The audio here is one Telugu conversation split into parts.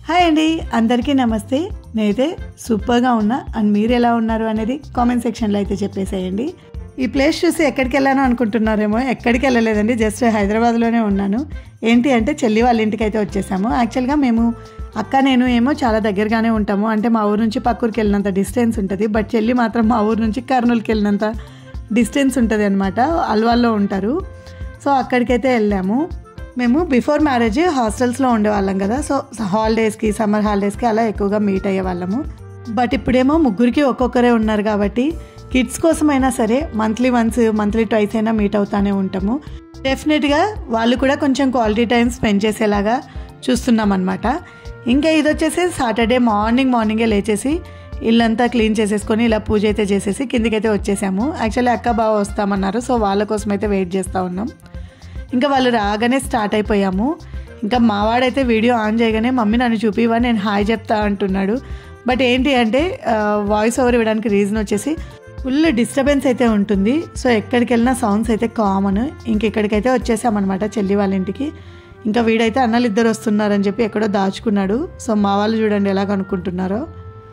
హాయ్ అండి అందరికీ నమస్తే నేనైతే సూపర్గా ఉన్నా అండ్ మీరు ఎలా ఉన్నారు అనేది కామెంట్ సెక్షన్లో అయితే చెప్పేసేయండి ఈ ప్లేస్ చూసి ఎక్కడికి వెళ్ళాను అనుకుంటున్నారేమో ఎక్కడికి వెళ్ళలేదండి జస్ట్ హైదరాబాద్లోనే ఉన్నాను ఏంటి అంటే చెల్లి వాళ్ళ ఇంటికి అయితే వచ్చేసాము యాక్చువల్గా మేము అక్క నేను ఏమో చాలా దగ్గరగానే ఉంటాము అంటే మా ఊరు నుంచి పక్కూరికి వెళ్ళినంత డిస్టెన్స్ ఉంటుంది బట్ చెల్లి మాత్రం మా ఊరు నుంచి కర్నూలుకి వెళ్ళినంత డిస్టెన్స్ ఉంటుంది అనమాట అల్వాల్లో ఉంటారు సో అక్కడికైతే వెళ్ళాము మేము బిఫోర్ మ్యారేజ్ హాస్టల్స్లో ఉండేవాళ్ళం కదా సో హాలిడేస్కి సమ్మర్ హాలిడేస్కి అలా ఎక్కువగా మీట్ అయ్యే వాళ్ళము బట్ ఇప్పుడేమో ముగ్గురికి ఒక్కొక్కరే ఉన్నారు కాబట్టి కిడ్స్ కోసమైనా సరే మంత్లీ వన్స్ మంత్లీ ట్వైస్ అయినా మీట్ అవుతానే ఉంటాము డెఫినెట్గా వాళ్ళు కూడా కొంచెం క్వాలిటీ టైం స్పెండ్ చేసేలాగా చూస్తున్నాం అనమాట ఇంకా ఇది వచ్చేసి సాటర్డే మార్నింగ్ మార్నింగే లేచేసి ఇల్లంతా క్లీన్ చేసేసుకొని ఇలా పూజ అయితే చేసేసి కిందికైతే వచ్చేసాము యాక్చువల్లీ అక్క బావ వస్తామన్నారు సో వాళ్ళ కోసం అయితే వెయిట్ చేస్తూ ఉన్నాం ఇంకా వాళ్ళు రాగానే స్టార్ట్ అయిపోయాము ఇంకా మావాడైతే వీడియో ఆన్ చేయగానే మమ్మీ నన్ను చూపివా నేను హాయ్ చెప్తా అంటున్నాడు బట్ ఏంటి అంటే వాయిస్ ఓవర్ ఇవ్వడానికి రీజన్ వచ్చేసి ఫుల్ డిస్టర్బెన్స్ అయితే ఉంటుంది సో ఎక్కడికి వెళ్ళినా సౌండ్స్ అయితే కామన్ ఇంక ఇక్కడికైతే వచ్చేసామన్నమాట చెల్లి వాళ్ళ ఇంటికి ఇంకా వీడైతే అన్నలు ఇద్దరు వస్తున్నారని చెప్పి ఎక్కడో దాచుకున్నాడు సో మా వాళ్ళు చూడండి ఎలా కనుక్కుంటున్నారో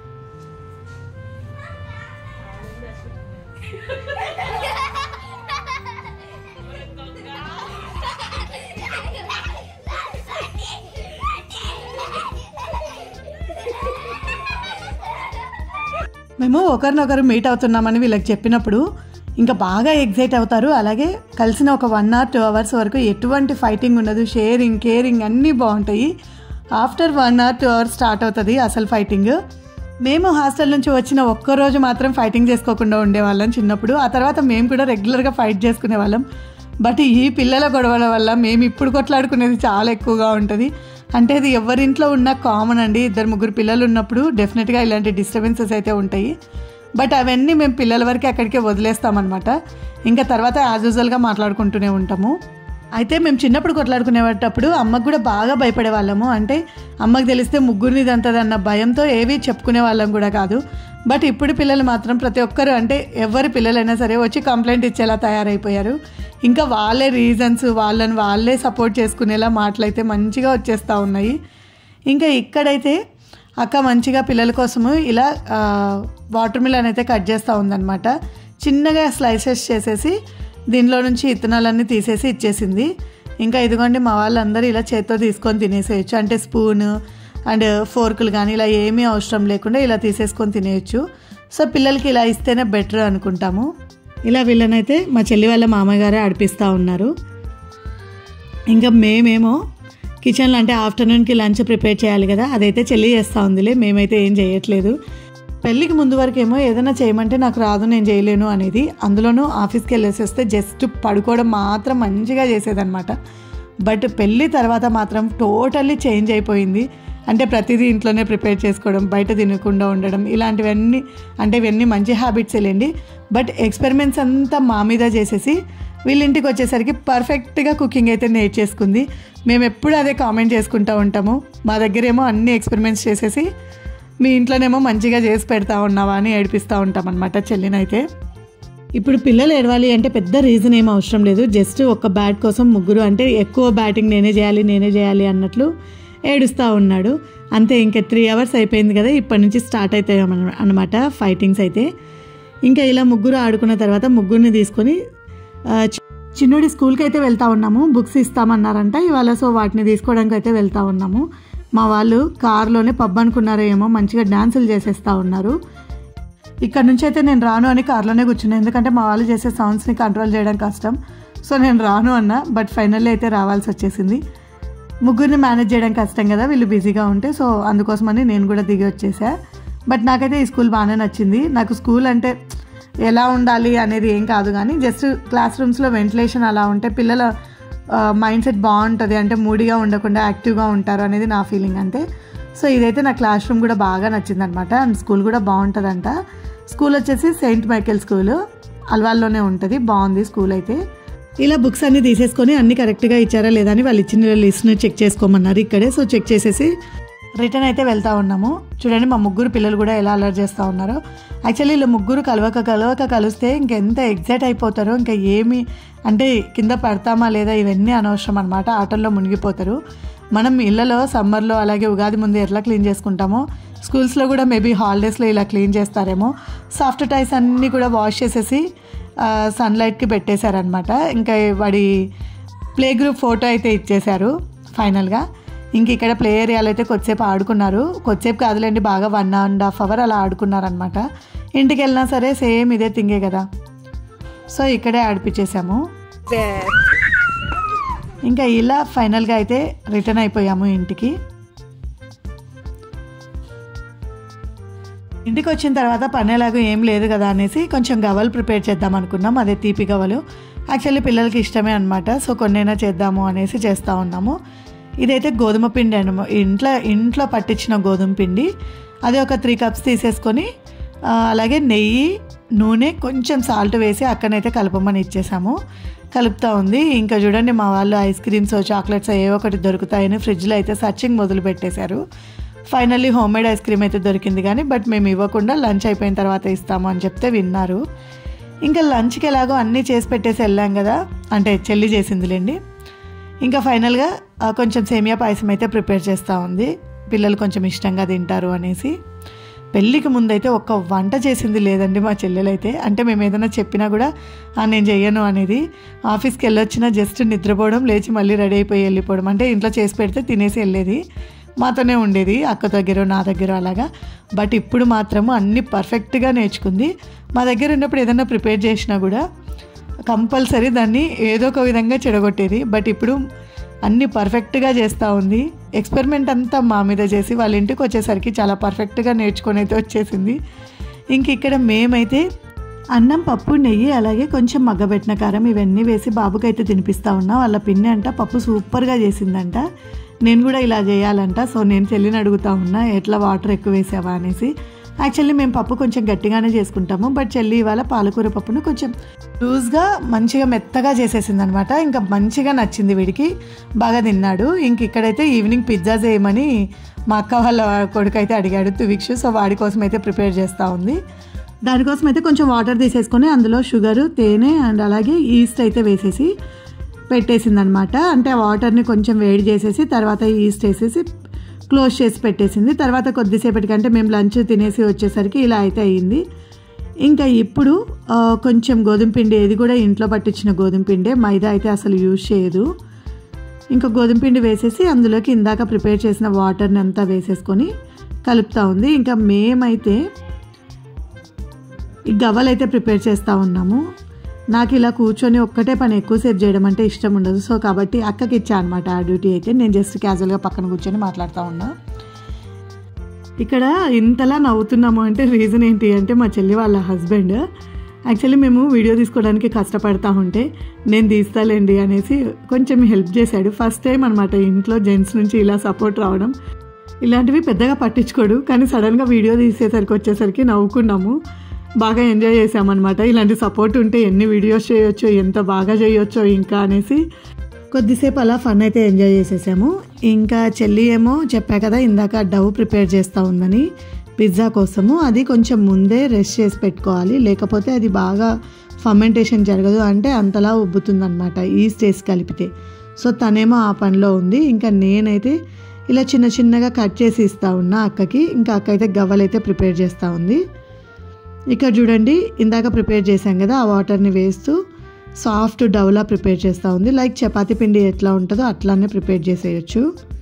మేము ఒకరినొకరు మీట్ అవుతున్నామని వీళ్ళకి చెప్పినప్పుడు ఇంకా బాగా ఎగ్జైట్ అవుతారు అలాగే కలిసిన ఒక వన్ అవర్ టూ అవర్స్ వరకు ఎటువంటి ఫైటింగ్ ఉండదు షేరింగ్ కేరింగ్ అన్నీ బాగుంటాయి after one hour two hours start అవుతుంది అసలు ఫైటింగ్ మేము హాస్టల్ నుంచి వచ్చిన ఒక్కరోజు మాత్రం ఫైటింగ్ చేసుకోకుండా ఉండేవాళ్ళం చిన్నప్పుడు ఆ తర్వాత మేము కూడా రెగ్యులర్గా ఫైట్ చేసుకునే వాళ్ళం బట్ ఈ పిల్లల గొడవల వల్ల మేము ఇప్పుడు కొట్లాడుకునేది చాలా ఎక్కువగా ఉంటుంది అంటే అది ఎవరింట్లో ఉన్న కామన్ అండి ఇద్దరు ముగ్గురు పిల్లలు ఉన్నప్పుడు డెఫినెట్గా ఇలాంటి డిస్టర్బెన్సెస్ అయితే ఉంటాయి బట్ అవన్నీ మేము పిల్లల వరకు అక్కడికే వదిలేస్తామన్నమాట ఇంకా తర్వాత యాజ్ యూజువల్గా మాట్లాడుకుంటూనే ఉంటాము అయితే మేము చిన్నప్పుడు కొట్లాడుకునేటప్పుడు అమ్మకు కూడా బాగా భయపడే వాళ్ళము అంటే అమ్మకు తెలిస్తే ముగ్గురిని దంతది అన్న భయంతో ఏవి చెప్పుకునే వాళ్ళం కూడా కాదు బట్ ఇప్పుడు పిల్లలు మాత్రం ప్రతి ఒక్కరు అంటే ఎవరి పిల్లలైనా సరే వచ్చి కంప్లైంట్ ఇచ్చేలా తయారైపోయారు ఇంకా వాళ్ళే రీజన్స్ వాళ్ళని వాళ్ళే సపోర్ట్ చేసుకునేలా మాటలైతే మంచిగా వచ్చేస్తూ ఉన్నాయి ఇంకా ఇక్కడైతే అక్క మంచిగా పిల్లల కోసము ఇలా వాటర్ మిలన్ అయితే కట్ చేస్తూ ఉందన్నమాట చిన్నగా స్లైసెస్ చేసేసి దీనిలో నుంచి ఇత్తనాలన్నీ తీసేసి ఇచ్చేసింది ఇంకా ఇదిగోండి మా వాళ్ళందరూ ఇలా చేత్తో తీసుకొని తినేసేయచ్చు అంటే స్పూన్ అండ్ ఫోర్కులు కానీ ఇలా ఏమీ అవసరం లేకుండా ఇలా తీసేసుకొని తినేయచ్చు సో పిల్లలకి ఇలా ఇస్తేనే బెటర్ అనుకుంటాము ఇలా వీళ్ళనైతే మా చెల్లి వాళ్ళ మామయ్య గారే ఆడిపిస్తూ ఉన్నారు ఇంకా మేమేమో కిచెన్లో అంటే ఆఫ్టర్నూన్కి లంచ్ ప్రిపేర్ చేయాలి కదా అదైతే చెల్లి చేస్తూ ఉందిలే మేమైతే ఏం చేయట్లేదు పెళ్ళికి ముందు వరకు ఏమో ఏదైనా చేయమంటే నాకు రాదు నేను చేయలేను అనేది అందులోనూ ఆఫీస్కి వెళ్ళేసి వస్తే జస్ట్ పడుకోవడం మాత్రం మంచిగా చేసేదనమాట బట్ పెళ్ళి తర్వాత మాత్రం టోటల్లీ చేంజ్ అయిపోయింది అంటే ప్రతిదీ ఇంట్లోనే ప్రిపేర్ చేసుకోవడం బయట తినకుండా ఉండడం ఇలాంటివన్నీ అంటే ఇవన్నీ మంచి హ్యాబిట్స్ వెళ్ళండి బట్ ఎక్స్పెరిమెంట్స్ అంతా మా మీద చేసేసి వీళ్ళింటికి వచ్చేసరికి పర్ఫెక్ట్గా కుకింగ్ అయితే నేర్చేసుకుంది మేము ఎప్పుడు అదే కామెంట్ చేసుకుంటూ ఉంటాము మా దగ్గరేమో అన్ని ఎక్స్పెరిమెంట్స్ చేసేసి మీ ఇంట్లోనేమో మంచిగా చేసి పెడతా ఉన్నావా అని ఏడిపిస్తూ ఉంటాం అనమాట చెల్లినైతే ఇప్పుడు పిల్లలు ఏడవాలి అంటే పెద్ద రీజన్ ఏం అవసరం లేదు జస్ట్ ఒక బ్యాట్ కోసం ముగ్గురు అంటే ఎక్కువ బ్యాటింగ్ నేనే చేయాలి నేనే చేయాలి అన్నట్లు ఏడుస్తూ ఉన్నాడు అంతే ఇంకా త్రీ అవర్స్ అయిపోయింది కదా ఇప్పటి నుంచి స్టార్ట్ అవుతాయి అనమాట ఫైటింగ్స్ అయితే ఇంకా ఇలా ముగ్గురు ఆడుకున్న తర్వాత ముగ్గురిని తీసుకొని చిన్నోడి స్కూల్కి అయితే వెళ్తా ఉన్నాము బుక్స్ ఇస్తామన్నారంట ఇవాళ సో వాటిని తీసుకోవడానికి అయితే వెళ్తా ఉన్నాము మా వాళ్ళు కారులోనే పబ్ అనుకున్నారో ఏమో మంచిగా డ్యాన్సులు చేసేస్తూ ఉన్నారు ఇక్కడ నుంచి అయితే నేను రాను అని కార్లోనే కూర్చున్నాను ఎందుకంటే మా వాళ్ళు చేసే సౌండ్స్ని కంట్రోల్ చేయడం కష్టం సో నేను రాను అన్న బట్ ఫైనల్లీ అయితే రావాల్సి వచ్చేసింది ముగ్గురిని మేనేజ్ చేయడం కష్టం కదా వీళ్ళు బిజీగా ఉంటే సో అందుకోసమని నేను కూడా దిగి వచ్చేసా బట్ నాకైతే ఈ స్కూల్ బాగానే నచ్చింది నాకు స్కూల్ అంటే ఎలా ఉండాలి అనేది ఏం కాదు కానీ జస్ట్ క్లాస్ రూమ్స్లో వెంటిలేషన్ అలా ఉంటే పిల్లల మైండ్ సెట్ బాగుంటుంది అంటే మూడీగా ఉండకుండా యాక్టివ్గా ఉంటారు అనేది నా ఫీలింగ్ అంతే సో ఇదైతే నా క్లాస్ రూమ్ కూడా బాగా నచ్చింది అనమాట అండ్ స్కూల్ కూడా బాగుంటుందంట స్కూల్ వచ్చేసి సెయింట్ మైకేల్ స్కూల్ అల్వాల్లోనే ఉంటుంది బాగుంది స్కూల్ అయితే ఇలా బుక్స్ అన్ని తీసేసుకొని అన్ని కరెక్ట్గా ఇచ్చారా లేదా అని వాళ్ళు ఇచ్చిన లిస్ట్ని చెక్ చేసుకోమన్నారు ఇక్కడే సో చెక్ చేసేసి రిటర్న్ అయితే వెళ్తా ఉన్నాము చూడండి మా ముగ్గురు పిల్లలు కూడా ఎలా అలర్ట్ చేస్తూ ఉన్నారో యాక్చువల్లీ వీళ్ళు ముగ్గురు కలవక కలవక కలిస్తే ఇంకెంత ఎగ్జైట్ అయిపోతారో ఇంకా ఏమి అంటే కింద పడతామా లేదా ఇవన్నీ అనవసరం అనమాట ఆటల్లో మునిగిపోతారు మనం ఇళ్ళలో సమ్మర్లో అలాగే ఉగాది ముందు ఎట్లా క్లీన్ చేసుకుంటామో స్కూల్స్లో కూడా మేబీ హాలిడేస్లో ఇలా క్లీన్ చేస్తారేమో సాఫ్ట్ టైస్ అన్నీ కూడా వాష్ చేసేసి సన్లైట్కి పెట్టేశారనమాట ఇంకా వాడి ప్లే గ్రూప్ ఫోటో అయితే ఇచ్చేశారు ఫైనల్గా ఇంక ఇక్కడ ప్లే ఏరియాలో అయితే కొద్దిసేపు ఆడుకున్నారు కొద్దిసేపు కాదులేండి బాగా వన్ అండ్ హాఫ్ అవర్ అలా ఆడుకున్నారనమాట ఇంటికి వెళ్ళినా సరే సేమ్ ఇదే థింగే కదా సో ఇక్కడే ఆడిపించేసాము ఇంకా ఇలా ఫైనల్గా అయితే రిటర్న్ అయిపోయాము ఇంటికి ఇంటికి వచ్చిన తర్వాత పని ఎలాగో ఏం లేదు కదా అనేసి కొంచెం గవ్వలు ప్రిపేర్ చేద్దాం అనుకున్నాం అదే తీపి గవ్వలు యాక్చువల్లీ పిల్లలకి ఇష్టమే అనమాట సో కొన్నైనా చేద్దాము అనేసి చేస్తూ ఉన్నాము ఇదైతే గోధుమ పిండి అనమా ఇంట్లో ఇంట్లో పట్టించిన గోధుమ పిండి అది ఒక త్రీ కప్స్ తీసేసుకొని ఆ, అలాగే నెయ్యి నూనె కొంచెం సాల్ట్ వేసి అక్కనైతే కలపమని ఇచ్చేసాము కలుపుతూ ఉంది ఇంకా చూడండి మా వాళ్ళు ఐస్ క్రీమ్స్ చాక్లెట్స్ ఏ ఒకటి దొరుకుతాయని ఫ్రిడ్జ్లో అయితే సర్చింగ్ మొదలు పెట్టేశారు finally home made ice cream అయితే దొరికింది కానీ బట్ మేము ఇవ్వకుండా లంచ్ అయిపోయిన తర్వాత ఇస్తాము అని చెప్తే విన్నారు ఇంకా లంచ్కి ఎలాగో అన్నీ చేసి పెట్టేసి వెళ్ళాం కదా అంటే చెల్లి చేసిందిలేండి ఇంకా ఫైనల్గా ఆ, కొంచెం సేమియా పాయసం అయితే ప్రిపేర్ చేస్తూ ఉంది పిల్లలు కొంచెం ఇష్టంగా తింటారు అనేసి పెళ్ళికి ముందైతే ఒక్క వంట చేసింది లేదండి మా చెల్లెలైతే అంటే మేము ఏదైనా చెప్పినా కూడా "ఆ, నేను చెయ్యను అనేది ఆఫీస్కి వెళ్ళొచ్చినా జస్ట్ నిద్రపోవడం లేచి మళ్ళీ రెడీ అయిపోయి వెళ్ళిపోవడం అంటే ఇంట్లో చేసి పెడితే తినేసి వెళ్ళేది మాతోనే ఉండేది అక్క దగ్గర నా దగ్గర అలాగా బట్ ఇప్పుడు మాత్రము అన్నీ పర్ఫెక్ట్గా నేర్చుకుంది మా దగ్గర ఉన్నప్పుడు ఏదైనా ప్రిపేర్ చేసినా కూడా కంపల్సరీ దాన్ని ఏదో ఒక విధంగా చెడగొట్టేది బట్ ఇప్పుడు అన్నీ పర్ఫెక్ట్గా చేస్తూ ఉంది ఎక్స్పెరిమెంట్ అంతా మా మీద చేసి వాళ్ళ ఇంటికి వచ్చేసరికి చాలా పర్ఫెక్ట్గా నేర్చుకొని అయితే వచ్చేసింది ఇంక ఇక్కడ మేమైతే అన్నం పప్పు నెయ్యి అలాగే కొంచెం మగ్గబెట్టిన కారం ఇవన్నీ వేసి బాబుకైతే తినిపిస్తా ఉన్నా వాళ్ళ పిన్ని అంట పప్పు సూపర్గా చేసిందంట నేను కూడా ఇలా చేయాలంట సో నేను చెల్లిని అడుగుతా ఉన్నా ఎట్లా వాటర్ ఎక్కువ వేసావా అనేసి యాక్చువల్లీ మేము పప్పు కొంచెం గట్టిగానే చేసుకుంటాము బట్ చెల్లి ఇవాళ పాలకూర పప్పును కొంచెం లూజ్గా మంచిగా మెత్తగా చేసేసింది అనమాట ఇంకా మంచిగా నచ్చింది వీడికి బాగా తిన్నాడు ఇంక ఇక్కడైతే ఈవినింగ్ పిజ్జా చేయమని మా అక్క వాళ్ళ కొడుకు అయితే అడిగాడు తువిక్షు సో వాడి కోసం అయితే ప్రిపేర్ చేస్తూ ఉంది దానికోసం అయితే కొంచెం వాటర్ తీసేసుకొని అందులో షుగరు తేనె అండ్ అలాగే ఈస్ట్ అయితే వేసేసి పెట్టేసింది అనమాట అంటే ఆ వాటర్ని కొంచెం వేడి చేసేసి తర్వాత ఈస్ట్ వేసేసి క్లోజ్ చేసి పెట్టేసింది తర్వాత కొద్దిసేపటికంటే మేము లంచ్ తినేసి వచ్చేసరికి ఇలా అయితే అయ్యింది ఇంకా ఇప్పుడు ఆ, కొంచెం గోధుమ పిండి ఇది కూడా ఇంట్లో పట్టించిన గోధుమ పిండే మైదా అయితే అసలు యూజ్ చేయదు ఇంకా గోధుమ పిండి వేసేసి అందులోకి ఇందాక ప్రిపేర్ చేసిన వాటర్ని అంతా వేసేసుకొని కలుపుతూ ఉంది ఇంకా మేమైతే ఈ గవ్వలు అయితే ప్రిపేర్ చేస్తూ ఉన్నాము నాకు ఇలా కూర్చొని ఒక్కటే పని ఎక్కువసేపు చేయడం అంటే ఇష్టం ఉండదు సో కాబట్టి అక్కకి ఇచ్చా అనమాట ఆ డ్యూటీ అయితే నేను జస్ట్ క్యాజువల్గా పక్కన కూర్చొని మాట్లాడుతూ ఉన్నా ఇక్కడ ఇంతలా నవ్వుతున్నాము అంటే రీజన్ ఏంటి అంటే మా చెల్లి వాళ్ళ హస్బెండ్ యాక్చువల్లీ మేము వీడియో తీసుకోవడానికి కష్టపడతా ఉంటే నేను తీస్తాలేండి అనేసి కొంచెం హెల్ప్ చేశాడు ఫస్ట్ టైం అనమాట ఇంట్లో జెంట్స్ నుంచి ఇలా సపోర్ట్ రావడం ఇలాంటివి పెద్దగా పట్టించుకోడు కానీ సడన్గా వీడియో తీసేసరికి వచ్చేసరికి నవ్వుకున్నాము బాగా ఎంజాయ్ చేసామన్నమాట ఇలాంటి సపోర్ట్ ఉంటే ఎన్ని వీడియోస్ చేయొచ్చో ఎంత బాగా చేయొచ్చో ఇంకా అనేసి కొద్దిసేపు అలా ఫన్ అయితే ఎంజాయ్ చేసేసాము ఇంకా చెల్లి ఏమో చెప్పా కదా ఇందాక డవ్ ప్రిపేర్ చేస్తూ ఉందని పిజ్జా కోసము అది కొంచెం ముందే రెస్ట్ చేసి పెట్టుకోవాలి లేకపోతే అది బాగా ఫర్మెంటేషన్ జరగదు అంటే అంతలా ఉబ్బుతుందన్నమాట ఈ స్టేజ్ కలిపితే సో తనేమో ఆ పనిలో ఉంది ఇంకా నేనైతే ఇలా చిన్న చిన్నగా కట్ చేసి ఇస్తా ఉన్నా అక్కకి ఇంకా అక్క అయితే గవ్వలైతే ప్రిపేర్ చేస్తూ ఉంది ఇక్కడ చూడండి ఇందాక ప్రిపేర్ చేశాం కదా ఆ వాటర్ని వేస్తూ సాఫ్ట్ డవ్లా ప్రిపేర్ చేస్తూ ఉంది లైక్ చపాతీ పిండి ఎట్లా ఉంటుందో అట్లానే ప్రిపేర్ చేసేయచ్చు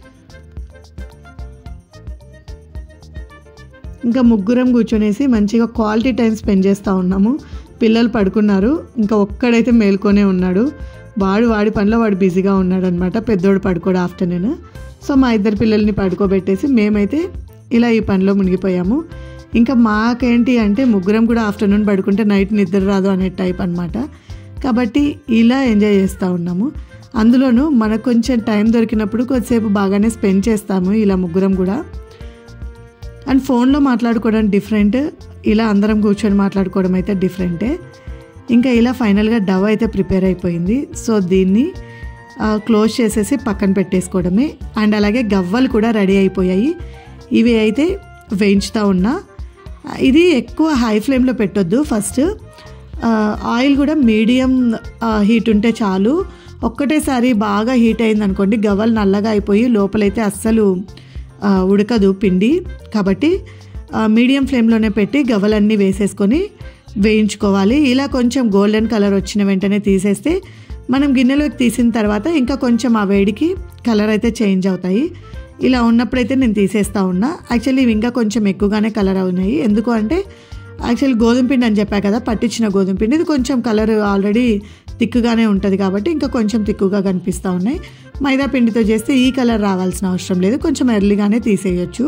ఇంకా ముగ్గురం కూర్చొనేసి మంచిగా క్వాలిటీ టైం స్పెండ్ చేస్తూ ఉన్నాము పిల్లలు పడుకున్నారు ఇంకా ఒక్కడైతే మేల్కొనే ఉన్నాడు వాడు వాడి పనిలో వాడు బిజీగా ఉన్నాడు అనమాట పెద్దోడు పడుకోడు ఆఫ్టర్నూన్ సో మా ఇద్దరు పిల్లల్ని పడుకోబెట్టేసి మేమైతే ఇలా ఈ పనిలో మునిగిపోయాము ఇంకా మాకేంటి అంటే ముగ్గురం కూడా ఆఫ్టర్నూన్ పడుకుంటే నైట్ నిద్ర రాదు అనే టైప్ అనమాట కాబట్టి ఇలా ఎంజాయ్ చేస్తూ ఉన్నాము అందులోనూ మనకు కొంచెం టైం దొరికినప్పుడు కొద్దిసేపు బాగానే స్పెండ్ చేస్తాము ఇలా ముగ్గురం కూడా అండ్ ఫోన్లో మాట్లాడుకోవడం డిఫరెంట్ ఇలా అందరం కూర్చొని మాట్లాడుకోవడం అయితే డిఫరెంటే ఇంకా ఇలా ఫైనల్గా డవ్ అయితే ప్రిపేర్ అయిపోయింది సో దీన్ని ఆ, క్లోజ్ చేసేసి పక్కన పెట్టేసుకోవడమే అండ్ అలాగే గవ్వలు కూడా రెడీ అయిపోయాయి ఇవి అయితే వేయించుతూ ఉన్నా ఇది ఎక్కువ హై ఫ్లేమ్లో పెట్టొద్దు ఫస్ట్ ఆ, ఆయిల్ కూడా మీడియం ఆ, హీట్ ఉంటే చాలు ఒక్కటేసారి బాగా హీట్ అయింది అనుకోండి గవ్వలు నల్లగా అయిపోయి లోపలైతే అస్సలు ఆ, ఉడకదు పిండి కాబట్టి ఆ, మీడియం ఫ్లేమ్లోనే పెట్టి గవ్వలన్నీ వేసేసుకొని వేయించుకోవాలి ఇలా కొంచెం గోల్డెన్ కలర్ వచ్చిన వెంటనే తీసేస్తే మనం గిన్నెలోకి తీసిన తర్వాత ఇంకా కొంచెం ఆ వేడికి కలర్ అయితే చేంజ్ అవుతాయి ఇలా ఉన్నప్పుడైతే నేను తీసేస్తా ఉన్నా యాక్చువల్లీ ఇవి ఇంకా కొంచెం ఎక్కువగానే కలర్ అవునాయి ఎందుకు అంటే యాక్చువల్లీ గోధుమ పిండి అని చెప్పా కదా పట్టించిన గోధుమ పిండి ఇది కొంచెం కలర్ ఆల్రెడీ తిక్కుగానే ఉంటుంది కాబట్టి ఇంకా కొంచెం తిక్కుగా కనిపిస్తూ ఉన్నాయి మైదా పిండితో చేస్తే ఈ కలర్ రావాల్సిన అవసరం లేదు కొంచెం ఎర్లీగానే తీసేయచ్చు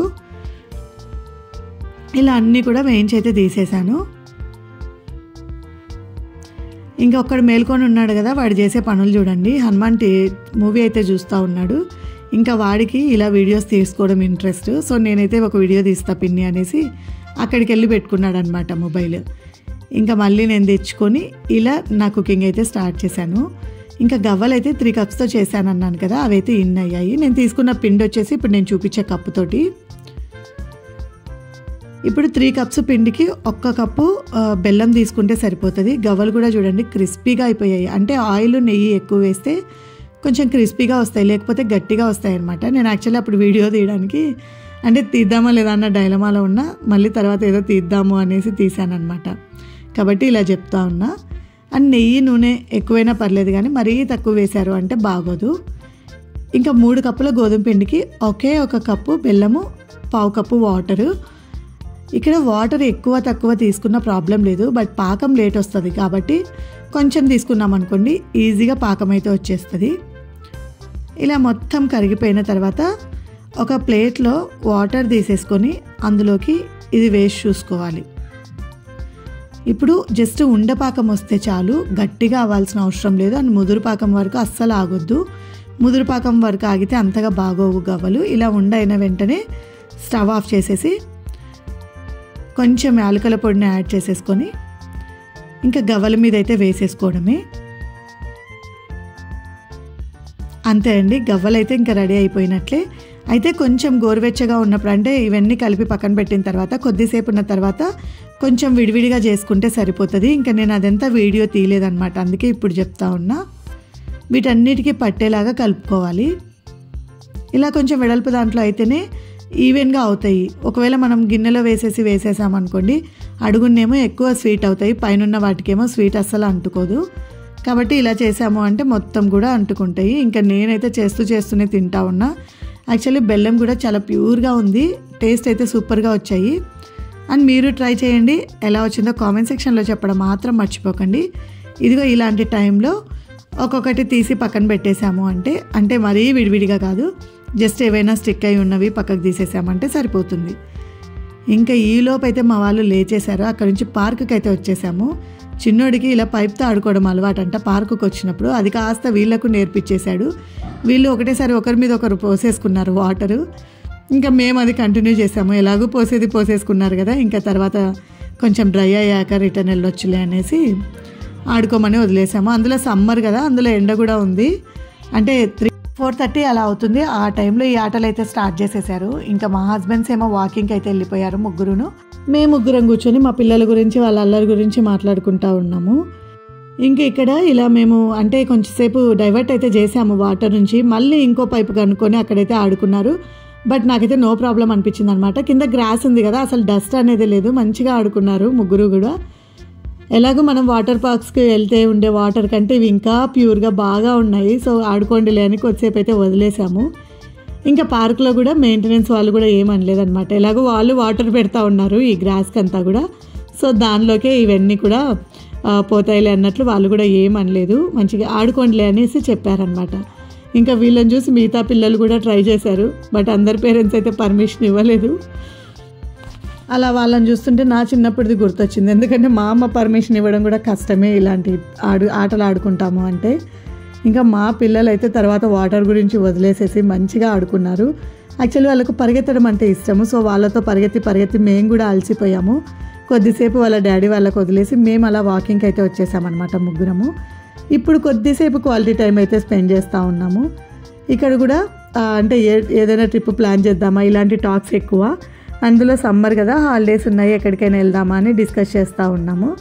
ఇలా అన్నీ కూడా వేయించి అయితే తీసేశాను ఇంకా ఒక్కడు మేల్కొని ఉన్నాడు కదా వాడు చేసే పనులు చూడండి హనుమాన్ టీ మూవీ అయితే చూస్తూ ఉన్నాడు ఇంకా వాడికి ఇలా వీడియోస్ తీసుకోవడం ఇంట్రెస్ట్ సో నేనైతే ఒక వీడియో తీస్తా పిన్ని అనేసి అక్కడికి వెళ్ళి పెట్టుకున్నాడు అనమాట మొబైల్ ఇంకా మళ్ళీ నేను తెచ్చుకొని ఇలా నా కుకింగ్ అయితే స్టార్ట్ చేశాను ఇంకా గవ్వలు అయితే త్రీ కప్స్తో చేశాను అన్నాను కదా అవైతే ఇన్ అయ్యాయి నేను తీసుకున్న పిండి వచ్చేసి ఇప్పుడు నేను చూపించే కప్పుతోటి ఇప్పుడు త్రీ కప్స్ పిండికి ఒక్క కప్పు ఆ, బెల్లం తీసుకుంటే సరిపోతుంది గవ్వలు కూడా చూడండి క్రిస్పీగా అయిపోయాయి అంటే ఆయిల్ నెయ్యి ఎక్కువ వేస్తే కొంచెం క్రిస్పీగా వస్తాయి లేకపోతే గట్టిగా వస్తాయి అనమాట నేను యాక్చువల్లీ అప్పుడు వీడియో తీయడానికి అంటే తీద్దామా లేదా అన్న డైలమాలో ఉన్నా మళ్ళీ తర్వాత ఏదో తీద్దాము అనేసి తీసాను అనమాట కాబట్టి ఇలా చెప్తా ఉన్నా అండ్ నెయ్యి నూనె ఎక్కువైనా పర్లేదు కానీ మరీ తక్కువ వేశారు అంటే బాగోదు ఇంకా మూడు కప్పుల గోధుమ పిండికి ఒకే ఒక కప్పు బెల్లము పావు కప్పు వాటరు ఇక్కడ వాటర్ ఎక్కువ తక్కువ తీసుకున్న ప్రాబ్లం లేదు బట్ పాకం లేట్ వస్తుంది కాబట్టి కొంచెం తీసుకున్నాం అనుకోండి ఈజీగా పాకం అయితే వచ్చేస్తుంది ఇలా మొత్తం కరిగిపోయిన తర్వాత ఒక ప్లేట్లో వాటర్ తీసేసుకొని అందులోకి ఇది వేసి చూసుకోవాలి ఇప్పుడు జస్ట్ ఉండపాకం వస్తే చాలు గట్టిగా అవ్వాల్సిన అవసరం లేదు అండ్ ముదురు పాకం వరకు అస్సలు ఆగొద్దు ముదురు పాకం వరకు ఆగితే అంతగా బాగోవు గవ్వలు ఇలా ఉండ అయిన వెంటనే స్టవ్ ఆఫ్ చేసేసి కొంచెం యాలకల పొడిని యాడ్ చేసేసుకొని ఇంకా గవ్వల మీద అయితే వేసేసుకోవడమే అంతే అండి గవ్వలు అయితే ఇంకా రెడీ అయిపోయినట్లే అయితే కొంచెం గోరువెచ్చగా ఉన్నప్పుడు అంటే ఇవన్నీ కలిపి పక్కన పెట్టిన తర్వాత కొద్దిసేపు ఉన్న తర్వాత కొంచెం విడివిడిగా చేసుకుంటే సరిపోతుంది ఇంకా నేను అదంతా వీడియో తీయలేదన్నమాట అందుకే ఇప్పుడు చెప్తా ఉన్నా వీటన్నిటికీ పట్టేలాగా కలుపుకోవాలి ఇలా కొంచెం వెడల్పు దాంట్లో అయితేనే ఈవెన్గా అవుతాయి ఒకవేళ మనం గిన్నెలో వేసేసి వేసేసామనుకోండి అడుగునేమో ఎక్కువ స్వీట్ అవుతాయి పైనున్న వాటికేమో స్వీట్ అస్సలు అంటుకోదు కాబట్టి ఇలా చేసాము అంటే మొత్తం కూడా అంటుకుంటాయి ఇంకా నేనైతే చేస్తూ చేస్తూనే తింటా ఉన్నా యాక్చువల్లీ బెల్లం కూడా చాలా ప్యూర్గా ఉంది టేస్ట్ అయితే సూపర్గా వచ్చాయి అండ్ మీరు ట్రై చేయండి ఎలా వచ్చిందో కామెంట్ సెక్షన్లో చెప్పడం మాత్రం మర్చిపోకండి ఇదిగో ఇలాంటి టైంలో ఒక్కొక్కటి తీసి పక్కన పెట్టేశాము అంటే అంటే మరీ విడివిడిగా కాదు జస్ట్ ఏవైనా స్టిక్ అయి ఉన్నవి పక్కకు తీసేసామంటే సరిపోతుంది ఇంకా ఈలోపు అయితే మా వాళ్ళు లేచేశారు అక్కడ నుంచి పార్కుకి అయితే వచ్చేసాము చిన్నోడికి ఇలా పైప్తో ఆడుకోవడం అలవాటంట పార్కుకి వచ్చినప్పుడు అది కాస్త వీళ్ళకు నేర్పించేశాడు వీళ్ళు ఒకటేసారి ఒకరి మీద ఒకరు పోసేసుకున్నారు వాటరు ఇంకా మేము అది కంటిన్యూ చేసాము ఎలాగో పోసేది పోసేసుకున్నారు కదా ఇంకా తర్వాత కొంచెం డ్రై అయ్యాక రిటర్న్ వెళ్ళొచ్చులే అనేసి ఆడుకోమని వదిలేసాము అందులో సమ్మర్ కదా అందులో ఎండ కూడా ఉంది అంటే త్రీ ఫోర్ థర్టీ అలా అవుతుంది ఆ టైంలో ఈ ఆటలు అయితే స్టార్ట్ చేసేసారు ఇంకా మా హస్బెండ్స్ ఏమో వాకింగ్కి అయితే వెళ్ళిపోయారు ముగ్గురును మేము ముగ్గురం కూర్చొని మా పిల్లల గురించి వాళ్ళ అల్లరి గురించి మాట్లాడుకుంటా ఉన్నాము ఇంకా ఇక్కడ ఇలా మేము అంటే కొంచెంసేపు డైవర్ట్ అయితే చేసాము వాటర్ నుంచి మళ్ళీ ఇంకో పైపు కనుక్కొని అక్కడైతే ఆడుకున్నారు బట్ నాకైతే నో ప్రాబ్లం అనిపించింది అనమాట కింద గ్రాస్ ఉంది కదా అసలు డస్ట్ అనేది లేదు మంచిగా ఆడుకున్నారు ముగ్గురు కూడా ఎలాగో మనం వాటర్ పార్క్స్కి వెళ్తే ఉండే వాటర్ కంటే ఇవి ఇంకా ప్యూర్గా బాగా ఉన్నాయి సో ఆడుకోండిలే అని కొద్దిసేపు అయితే వదిలేసాము ఇంకా పార్క్లో కూడా మెయింటెనెన్స్ వాళ్ళు కూడా ఏమనలేదన్నమాట ఎలాగో వాళ్ళు వాటర్ పెడతా ఉన్నారు ఈ గ్రాస్కి అంతా కూడా సో దానిలోకే ఇవన్నీ కూడా ఆ, పోతాయిలే అన్నట్లు వాళ్ళు కూడా ఏమనలేదు మంచిగా ఆడుకోండిలే అనేసి చెప్పారనమాట ఇంకా వీళ్ళని చూసి మిగతా పిల్లలు కూడా ట్రై చేశారు బట్ అందరి పేరెంట్స్ అయితే పర్మిషన్ ఇవ్వలేదు అలా వాళ్ళని చూస్తుంటే నా చిన్నప్పటిది గుర్తొచ్చింది ఎందుకంటే మా అమ్మ పర్మిషన్ ఇవ్వడం కూడా కష్టమే ఇలాంటి ఆడు ఆటలు ఆడుకుంటాము అంటే ఇంకా మా పిల్లలు అయితే తర్వాత వాటర్ గురించి వదిలేసేసి మంచిగా ఆడుకున్నారు యాక్చువల్లీ వాళ్ళకు పరిగెత్తడం అంటే ఇష్టము సో వాళ్ళతో పరిగెత్తి పరిగెత్తి మేము కూడా అలసిపోయాము కొద్దిసేపు వాళ్ళ డాడీ వాళ్ళకి వదిలేసి మేము అలా వాకింగ్కి అయితే వచ్చేసామన్నమాట ముగ్గురము ఇప్పుడు కొద్దిసేపు క్వాలిటీ టైం అయితే స్పెండ్ చేస్తూ ఉన్నాము ఇక్కడ కూడా ఆ, అంటే ఏ ఏదైనా ట్రిప్ ప్లాన్ చేద్దామా ఇలాంటి టాక్స్ ఎక్కువ అందులో సమ్మర్ కదా హాలిడేస్ ఉన్నాయి ఎక్కడికైనా వెళ్దామా అని డిస్కస్ చేస్తూ ఉన్నాము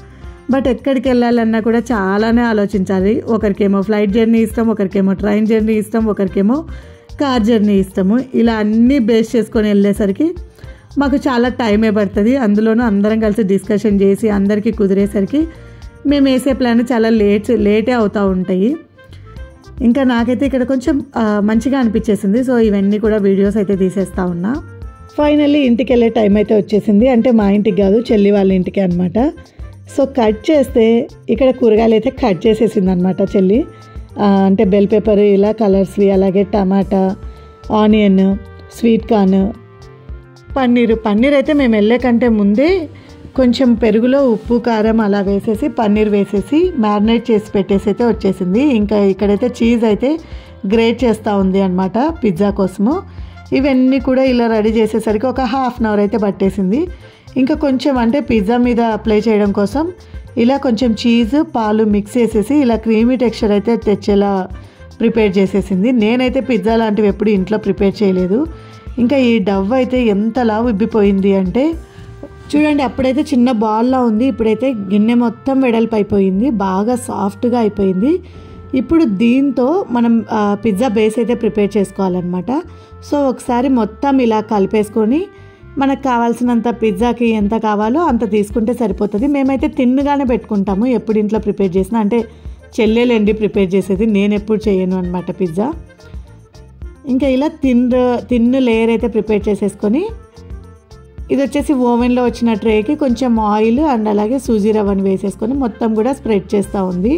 బట్ ఎక్కడికి వెళ్ళాలన్నా కూడా చాలానే ఆలోచించాలి ఒకరికేమో ఫ్లైట్ జర్నీ ఇష్టం ఒకరికేమో ట్రైన్ జర్నీ ఇష్టం ఒకరికేమో కార్ జర్నీ ఇష్టము ఇలా అన్నీ బేస్ చేసుకొని వెళ్ళేసరికి మాకు చాలా టైమే పడుతుంది అందులోనూ అందరం కలిసి డిస్కషన్ చేసి అందరికీ కుదిరేసరికి మేము వేసే ప్లాన్ చాలా లేట్ లేటే అవుతూ ఉంటాయి ఇంకా నాకైతే ఇక్కడ కొంచెం ఆ, మంచిగా అనిపించేసింది సో ఇవన్నీ కూడా వీడియోస్ అయితే తీసేస్తా ఉన్నా ఫైనల్లీ ఇంటికి వెళ్ళే టైం అయితే వచ్చేసింది అంటే మా ఇంటికి కాదు చెల్లి వాళ్ళ ఇంటికి అనమాట సో కట్ చేస్తే ఇక్కడ కూరగాయలు అయితే కట్ చేసేసింది అనమాట చెల్లి ఆ, అంటే బెల్ పేపర్ ఇలా కలర్స్వి అలాగే tomato onion sweet corn paneer paneer అయితే మేము వెళ్ళే కంటే ముందే కొంచెం పెరుగులో ఉప్పు కారం అలా వేసేసి పన్నీర్ వేసేసి మ్యారినేట్ చేసి పెట్టేసి అయితే వచ్చేసింది ఇంకా ఇక్కడైతే చీజ్ అయితే గ్రేట్ చేస్తూ ఉంది అనమాట పిజ్జా కోసము ఇవన్నీ కూడా ఇలా రెడీ చేసేసరికి ఒక హాఫ్ అన్ అవర్ అయితే పట్టేసింది ఇంకా కొంచెం అంటే పిజ్జా మీద అప్లై చేయడం కోసం ఇలా కొంచెం చీజ్ పాలు మిక్స్ చేసేసి ఇలా క్రీమీ టెక్స్చర్ అయితే తెచ్చేలా ప్రిపేర్ చేసేసింది నేనైతే పిజ్జా లాంటివి ఎప్పుడు ఇంట్లో ప్రిపేర్ చేయలేదు ఇంకా ఈ డవ్ అయితే ఎంతలా ఉబ్బిపోయింది అంటే చూడండి అప్పుడైతే చిన్న బాల్లా ఉంది ఇప్పుడైతే గిన్నె మొత్తం వెడల్పు అయిపోయింది బాగా సాఫ్ట్గా అయిపోయింది ఇప్పుడు దీంతో మనం ఆ, పిజ్జా బేస్ అయితే ప్రిపేర్ చేసుకోవాలన్నమాట సో ఒకసారి మొత్తం ఇలా కలిపేసుకొని మనకు కావాల్సినంత పిజ్జాకి ఎంత కావాలో అంత తీసుకుంటే సరిపోతుంది మేమైతే తిన్నుగానే పెట్టుకుంటాము ఎప్పుడు ఇంట్లో ప్రిపేర్ చేసినా అంటే చెల్లెలండి ప్రిపేర్ చేసేది నేను ఎప్పుడు చేయను అనమాట పిజ్జా ఇంకా ఇలా తిన్ తిన్ను లేయర్ అయితే ప్రిపేర్ చేసేసుకొని ఇది వచ్చేసి ఓవెన్లో వచ్చిన ట్రేకి కొంచెం ఆయిల్ అండ్ అలాగే సూజీ రవ్వని వేసేసుకొని మొత్తం కూడా స్ప్రెడ్ చేస్తూ ఉంది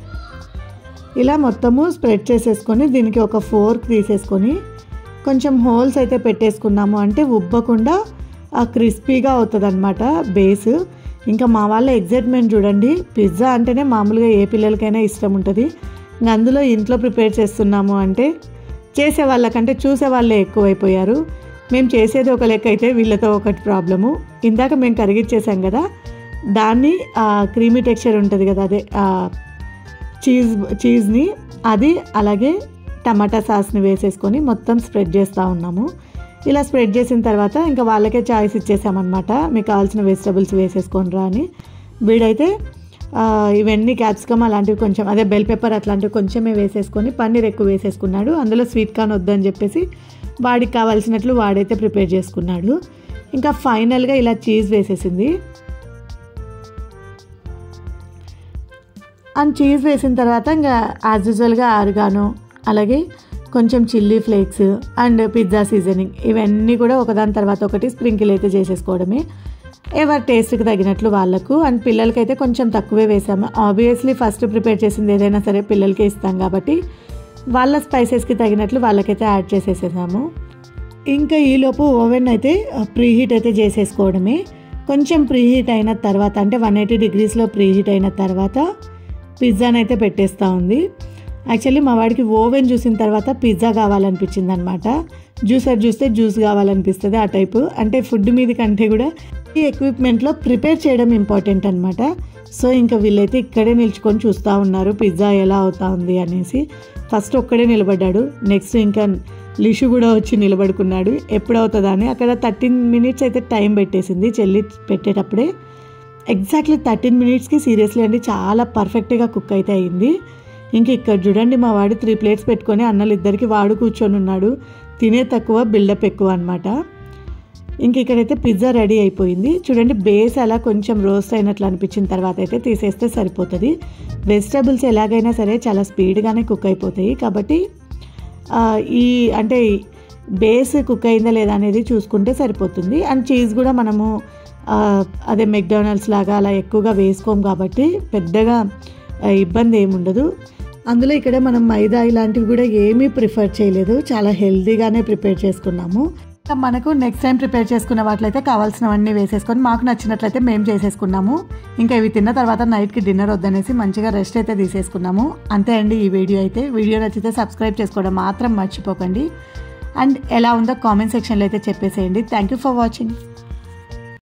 ఇలా మొత్తము స్ప్రెడ్ చేసేసుకొని దీనికి ఒక ఫోర్క్ తీసేసుకొని కొంచెం హోల్స్ అయితే పెట్టేసుకున్నాము అంటే ఉబ్బకుండా ఆ క్రిస్పీగా అవుతుంది అనమాట బేస్ ఇంకా మా వాళ్ళ ఎగ్జైట్మెంట్ చూడండి పిజ్జా అంటేనే మామూలుగా ఏ పిల్లలకైనా ఇష్టం ఉంటుంది ఇంకా అందులో ఇంట్లో ప్రిపేర్ చేస్తున్నాము అంటే చేసే వాళ్ళకంటే చూసే వాళ్ళే ఎక్కువైపోయారు మేము చేసేది ఒక లెక్క అయితే వీళ్ళతో ఒకటి ప్రాబ్లము ఇందాక మేము కరిగిచ్చేసాం కదా దాన్ని ఆ క్రీమీ టెక్స్చర్ ఉంటుంది కదా అదే ఆ చీజ్ చీజ్ని అది అలాగే టమాటా సాస్ని వేసేసుకొని మొత్తం స్ప్రెడ్ చేస్తూ ఉన్నాము ఇలా స్ప్రెడ్ చేసిన తర్వాత ఇంకా వాళ్ళకే చాయిస్ ఇచ్చేసామన్నమాట మీకు కావాల్సిన వెజిటబుల్స్ వేసేసుకొని రా అని వీడైతే ఆ, ఇవన్నీ క్యాప్సికమ్ అలాంటివి కొంచెం అదే బెల్ పెప్పర్ అట్లాంటివి కొంచెమే వేసేసుకొని పన్నీర్ ఎక్కువ వేసేసుకున్నాడు అందులో స్వీట్ కార్న్ వద్దని చెప్పేసి వాడికి కావాల్సినట్లు వాడైతే ప్రిపేర్ చేసుకున్నాడు ఇంకా ఫైనల్గా ఇలా చీజ్ వేసేసింది అండ్ చీజ్ వేసిన తర్వాత ఇంకా యాజ్ యూజువల్గా ఆరుగాను అలాగే కొంచెం chilli flakes and pizza seasoning ఇవన్నీ కూడా ఒకదాని తర్వాత ఒకటి స్ప్రింకిల్ అయితే చేసేసుకోవడమే ఎవరి టేస్ట్కి తగినట్లు వాళ్ళకు అండ్ పిల్లలకైతే కొంచెం తక్కువే వేసాము ఆబ్వియస్లీ ఫస్ట్ ప్రిపేర్ చేసింది ఏదైనా సరే పిల్లలకే ఇస్తాం కాబట్టి వాళ్ళ స్పైసెస్కి తగినట్లు వాళ్ళకైతే యాడ్ చేసేసేసాము ఇంకా ఈలోపు ఓవెన్ అయితే ప్రీహీట్ అయితే చేసేసుకోవడమే కొంచెం ప్రీహీట్ అయిన తర్వాత అంటే వన్ ఎయిటీ డిగ్రీస్లో ప్రీహీట్ అయిన తర్వాత పిజ్జాని అయితే పెట్టేస్తూ ఉంది యాక్చువల్లీ మా వాడికి ఓవెన్ చూసిన తర్వాత పిజ్జా కావాలనిపించింది అనమాట జ్యూసర్ చూస్తే జ్యూస్ కావాలనిపిస్తుంది ఆ టైపు అంటే ఫుడ్ మీద కంటే కూడా ఈ ఎక్విప్మెంట్లో ప్రిపేర్ చేయడం ఇంపార్టెంట్ అనమాట సో ఇంకా వీళ్ళైతే ఇక్కడే నిల్చుకొని చూస్తూ ఉన్నారు పిజ్జా ఎలా అవుతా ఉంది అనేసి ఫస్ట్ ఒక్కడే నిలబడ్డాడు నెక్స్ట్ ఇంకా లిషు కూడా వచ్చి నిలబడుకున్నాడు ఎప్పుడు అవుతుందా అని అక్కడ థర్టీన్ మినిట్స్ అయితే టైం పెట్టేసింది చెల్లి పెట్టేటప్పుడే ఎగ్జాక్ట్లీ థర్టీన్ మినిట్స్కి సీరియస్లీ అండి చాలా పర్ఫెక్ట్గా కుక్ అయితే అయింది ఇంక ఇక్కడ చూడండి మా వాడు త్రీ ప్లేట్స్ పెట్టుకొని అన్నలు ఇద్దరికి వాడు కూర్చొని ఉన్నాడు తినే తక్కువ బిల్డప్ ఎక్కువ అనమాట ఇంక ఇక్కడైతే పిజ్జా రెడీ అయిపోయింది చూడండి బేస్ అలా కొంచెం రోస్ట్ అయినట్లు అనిపించిన తర్వాత అయితే తీసేస్తే సరిపోతుంది వెజిటబుల్స్ ఎలాగైనా సరే చాలా స్పీడ్గానే కుక్ అయిపోతాయి కాబట్టి ఆ, ఈ అంటే బేస్ కుక్ అయిందా లేదా అనేది చూసుకుంటే సరిపోతుంది అండ్ చీజ్ కూడా మనము ఆ, అదే మెక్డానల్డ్స్ లాగా అలా ఎక్కువగా వేసుకోం కాబట్టి పెద్దగా ఆ, ఇబ్బంది ఏమి ఉండదు అందులో ఇక్కడ మనం మైదా ఇలాంటివి కూడా ఏమీ ప్రిఫర్ చేయలేదు చాలా హెల్తీగానే ప్రిపేర్ చేసుకున్నాము ఇంకా మనకు నెక్స్ట్ టైం ప్రిపేర్ చేసుకున్న వాటిలైతే కావాల్సినవన్నీ వేసేసుకొని మాకు నచ్చినట్లయితే మేము చేసేసుకున్నాము ఇంకా ఇవి తిన్న తర్వాత నైట్కి డిన్నర్ వద్దనేసి మంచిగా రెస్ట్ అయితే తీసేసుకున్నాము అంతే అండి ఈ వీడియో అయితే వీడియో నచ్చితే సబ్స్క్రైబ్ చేసుకోవడం మాత్రం మర్చిపోకండి అండ్ ఎలా ఉందో కామెంట్ సెక్షన్లో అయితే చెప్పేసేయండి థ్యాంక్ యూ ఫర్ వాచింగ్